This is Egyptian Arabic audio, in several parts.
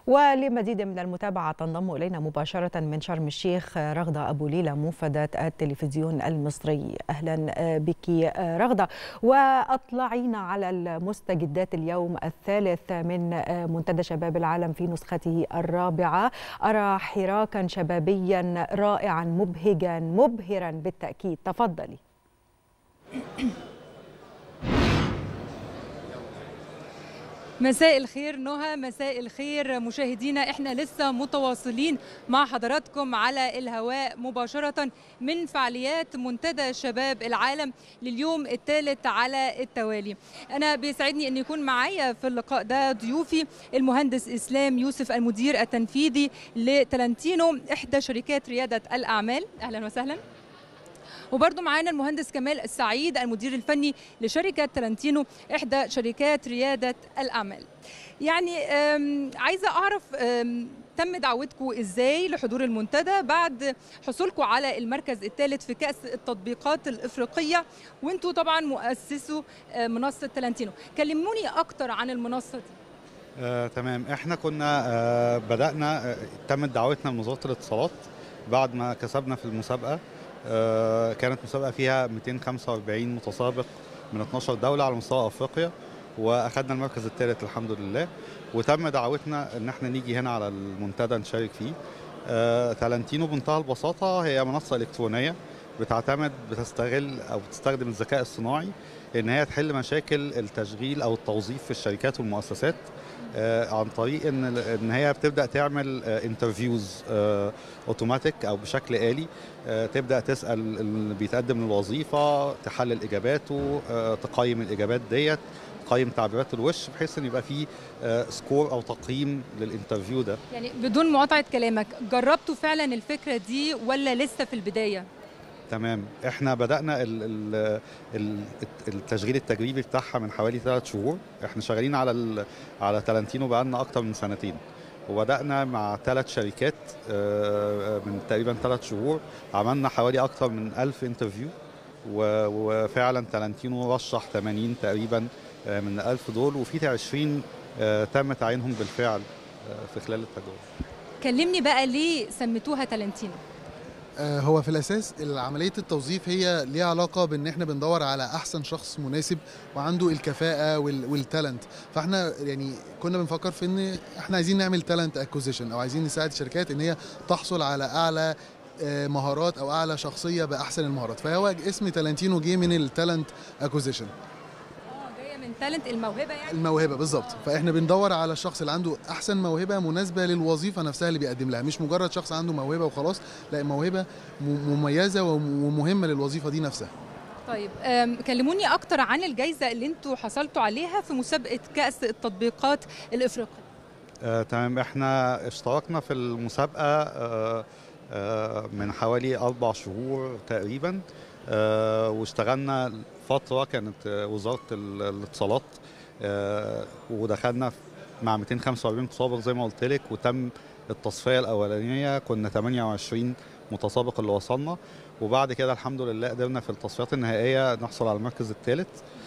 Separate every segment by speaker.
Speaker 1: ولمزيد من المتابعة تنضم إلينا مباشرة من شرم الشيخ رغدة أبو ليلى موفدة التلفزيون المصري أهلا بك رغدة وأطلعينا على المستجدات اليوم الثالث من منتدى شباب العالم في نسخته الرابعة أرى حراكا شبابيا رائعا مبهجا مبهرا بالتأكيد تفضلي
Speaker 2: مساء الخير نهى مساء الخير مشاهدينا احنا لسه متواصلين مع حضراتكم على الهواء مباشرة من فعاليات منتدى شباب العالم لليوم الثالث على التوالي انا بيسعدني ان يكون معايا في اللقاء ده ضيوفي المهندس اسلام يوسف المدير التنفيذي لتلنتينو احدى شركات ريادة الاعمال اهلا وسهلا وبرضه معانا المهندس كمال السعيد المدير الفني لشركة ترنتينو إحدى شركات ريادة الأعمال يعني عايزة أعرف تم دعوتكم إزاي لحضور المنتدى بعد حصولكم على المركز الثالث في كأس التطبيقات الإفريقية وانتوا طبعا مؤسسوا منصة تلنتينو كلموني أكتر عن المنصة دي
Speaker 3: آه، تمام احنا كنا آه، بدأنا آه، تمت دعوتنا من وزارة الاتصالات بعد ما كسبنا في المسابقة آه، كانت مسابقة فيها 245 متسابق من 12 دولة على مستوى أفريقيا وأخذنا المركز الثالث الحمد لله وتم دعوتنا إن احنا نيجي هنا على المنتدى نشارك فيه آه، تالنتينو بمنتهى البساطة هي منصة إلكترونية بتعتمد بتستغل أو بتستخدم الذكاء الصناعي إن هي تحل مشاكل التشغيل أو التوظيف في الشركات والمؤسسات آه، عن طريق ان ان هي بتبدا تعمل انترفيوز اوتوماتيك او بشكل آلي آه، تبدا تسال اللي بيتقدم للوظيفه تحلل اجاباته آه، تقيم الاجابات ديت تقيم تعبيرات الوش بحيث ان يبقى في سكور او تقييم للانترفيو ده
Speaker 2: يعني بدون مقاطعة كلامك جربتوا فعلا الفكرة دي ولا لسه في البداية؟
Speaker 3: تمام احنا بدانا ال ال ال التشغيل التجريبي بتاعها من حوالي ثلاث شهور احنا شغالين على ال على تالنتينو بقالنا اكتر من سنتين وبدانا مع ثلاث شركات آه، من تقريبا ثلاث شهور عملنا حوالي اكتر من ألف انترفيو و- وفعلا تالنتينو رشح 80 تقريبا آه، من الألف دول وفي 20 آه، تم تعيينهم بالفعل آه، في خلال التجربه
Speaker 2: كلمني بقى ليه سميتوها تالنتينو؟
Speaker 4: آه، هو في الاساس عمليه التوظيف هي ليها علاقه بان احنا بندور على احسن شخص مناسب وعنده الكفاءه وال- والتالنت فاحنا يعني كنا بنفكر في ان احنا عايزين نعمل تالنت اكوزيشن او عايزين نساعد الشركات ان هي تحصل على اعلى آه، مهارات او اعلى شخصيه باحسن المهارات فهو اسم تالنتينو جه من التالنت اكوزيشن
Speaker 2: اه جاية من تالنت الموهبة يعني؟
Speaker 4: الموهبه بالظبط فاحنا بندور على الشخص اللي عنده احسن موهبه مناسبه للوظيفه نفسها اللي بيقدم لها مش مجرد شخص عنده موهبه وخلاص لا موهبه م- مميزه وم- ومهمه للوظيفه دي نفسها
Speaker 2: طيب أم، كلموني أكتر عن الجائزة اللي انتوا حصلتوا عليها في مسابقة كأس التطبيقات الإفريقية
Speaker 3: آه، تمام احنا اشتركنا في المسابقة آه، آه، من حوالي أربع شهور تقريبا آه، واشتغلنا فترة كانت آه، وزارة ال- الاتصالات آه، ودخلنا مع 245 متسابق زي ما قلت لك وتم التصفية الأولانية كنا 28 متسابق اللي وصلنا وبعد كده الحمد لله قدرنا في التصفيات النهائية نحصل على المركز الثالث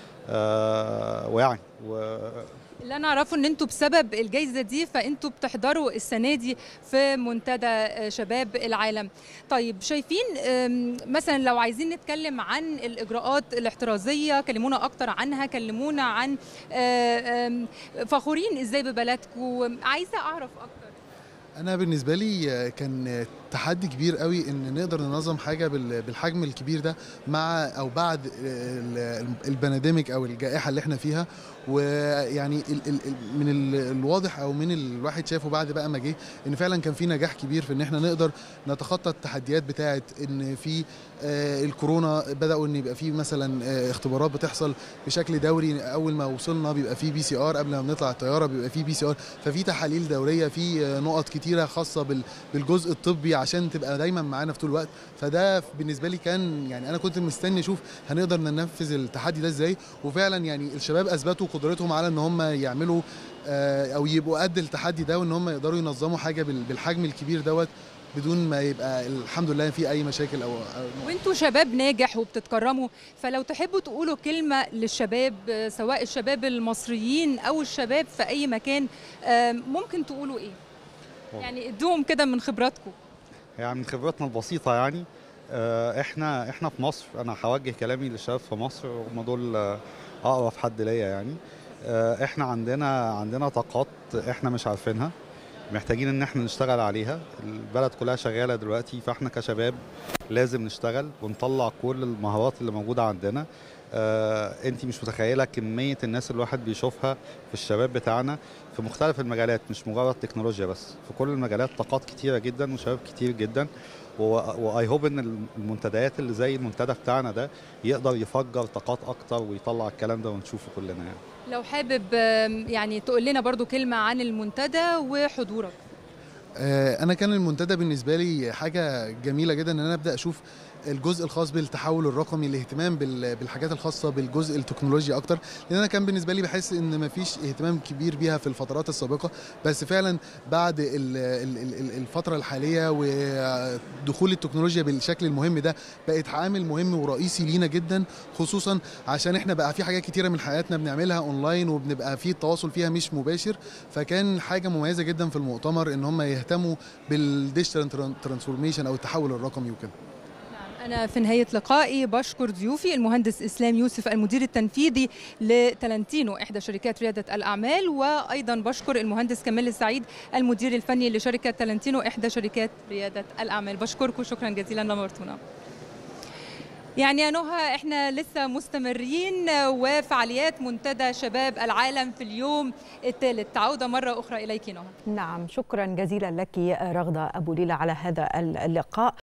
Speaker 3: آه، ويعني و
Speaker 2: اللي انا اعرفه ان انتوا بسبب الجائزه دي فانتوا بتحضروا السنه دي في منتدى آه، شباب العالم طيب شايفين آم، مثلا لو عايزين نتكلم عن الاجراءات الاحترازيه كلمونا اكتر عنها كلمونا عن آه، آم، فخورين ازاي ببلدكم عايزه اعرف اكتر
Speaker 4: انا بالنسبه لي آه، كان تحدي كبير قوي ان نقدر ننظم حاجه بال- بالحجم الكبير ده مع او بعد ال- البانديميك او الجائحه اللي احنا فيها ويعني ال- ال- ال- من ال- الواضح او من الواحد شافه بعد بقى ما جه ان فعلا كان في نجاح كبير في ان احنا نقدر نتخطى التحديات بتاعه ان في آه، الكورونا بداوا ان يبقى في مثلا آه، اختبارات بتحصل بشكل دوري اول ما وصلنا بيبقى في بي سي ار قبل ما بنطلع الطياره بيبقى في بي سي ار ففي تحاليل دوريه في آه، نقط كتيره خاصه بال- بالجزء الطبي عشان تبقى دايما معانا في طول الوقت فده بالنسبه لي كان يعني انا كنت مستني اشوف هنقدر ننفذ التحدي ده ازاي وفعلا يعني الشباب اثبتوا قدرتهم على ان هم يعملوا آه، او يبقوا قد التحدي ده وان هم يقدروا ينظموا حاجه بال- بالحجم الكبير دوت بدون ما يبقى الحمد لله في اي مشاكل او, أو
Speaker 2: وانتوا شباب ناجح وبتتكرموا فلو تحبوا تقولوا كلمه للشباب آه، سواء الشباب المصريين او الشباب في اي مكان آم، ممكن تقولوا ايه يعني ادوهم كده من خبراتكم
Speaker 3: يعني من خبرتنا البسيطة يعني آه، احنا احنا في مصر انا هوجه كلامي للشباب في مصر هم دول آه، اقرب حد ليا يعني آه، احنا عندنا عندنا طاقات احنا مش عارفينها محتاجين ان احنا نشتغل عليها البلد كلها شغالة دلوقتي فاحنا كشباب لازم نشتغل ونطلع كل المهارات اللي موجودة عندنا آه، انت مش متخيلة كمية الناس اللي الواحد بيشوفها في الشباب بتاعنا في مختلف المجالات مش مجرد تكنولوجيا بس في كل المجالات طاقات كتيرة جدا وشباب كتير جدا واي هوب ان المنتديات اللي زي المنتدى بتاعنا ده يقدر يفجر طاقات اكتر ويطلع الكلام ده ونشوفه كلنا يعني
Speaker 2: لو حابب آم، يعني تقول لنا برضو كلمة عن المنتدى وحضورك
Speaker 4: آه، انا كان المنتدى بالنسبه لي حاجه جميله جدا ان انا ابدا اشوف الجزء الخاص بالتحول الرقمي الاهتمام بال- بالحاجات الخاصه بالجزء التكنولوجي اكتر لان انا كان بالنسبه لي بحس ان مفيش اهتمام كبير بيها في الفترات السابقه بس فعلا بعد ال- ال- ال- ال- الفتره الحاليه ودخول التكنولوجيا بالشكل المهم ده بقت عامل مهم ورئيسي لينا جدا خصوصا عشان احنا بقى في حاجات كتيره من حياتنا بنعملها اونلاين وبنبقى في التواصل فيها مش مباشر فكان حاجه مميزه جدا في المؤتمر ان هم يهتموا بالديجيتال ترانسفورميشن او التحول الرقمي وكده
Speaker 2: أنا في نهاية لقائي بشكر ضيوفي المهندس إسلام يوسف المدير التنفيذي لتالنتينو إحدى شركات ريادة الأعمال وأيضا بشكر المهندس كمال السعيد المدير الفني لشركة تالنتينو إحدى شركات ريادة الأعمال بشكركم شكرا جزيلا نورتونا يعني يا نهى احنا لسه مستمرين وفعاليات منتدى شباب العالم في اليوم الثالث عودة مرة أخرى إليك نهى
Speaker 1: نعم شكرا جزيلا لك رغدة أبو ليلى على هذا اللقاء